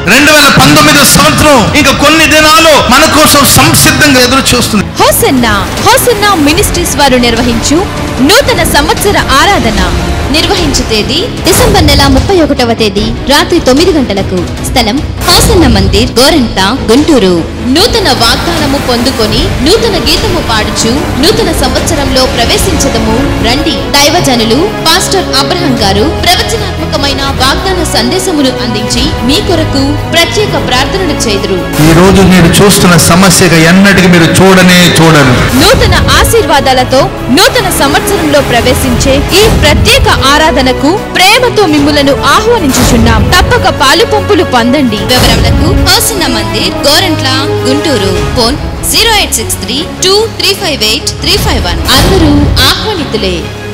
రెండు వేల పంతొమ్మిదో సంవత్సరం ఇంకా కొన్ని దినాలు మన కోసం సంసిద్ధంగా ఎదురు చూస్తుంది హోసన్నా హోసన్నా మినిస్ట్రీస్ వారు నిర్వహించు నూతన సంవత్సర ఆరాధన నిర్వహించు తేదీ డిసెంబర్ నెల ముప్పై ఒకటవ తేదీ రాత్రి తొమ్మిది గంటలకు స్థలం హోసన్న మందిర్ గోరంట గుంటూరు నూతన వాగ్దానము పొందుకొని నూతన గీతము పాడుచు నూతన సంవత్సరంలో ప్రవేశించదము రండి దైవజనులు పాస్టర్ అబ్రహం గారు ప్రవచనాత్మకమైన వాగ్దాన సందేశమును అందించి మీ కొరకు ప్రత్యేక ప్రార్థనలు చేదురు ఈ రోజు మీరు చూస్తున్న సమస్యగా ఎన్నటికి మీరు చూడనే చూడరు నూతన ఆశీర్వాదాలతో నూతన సంవత్సరంలో ప్రవేశించే ఈ ప్రత్యేక ఆరాధనకు ప్రేమతో మిమ్ములను ఆహ్వానించుచున్నాం తప్పక పాలు పంపులు పొందండి వివరములకు Hosanna Mandir Gorantla Guntur phone zero eight six three two three five eight three five one అందరూ ఆహ్వానితులే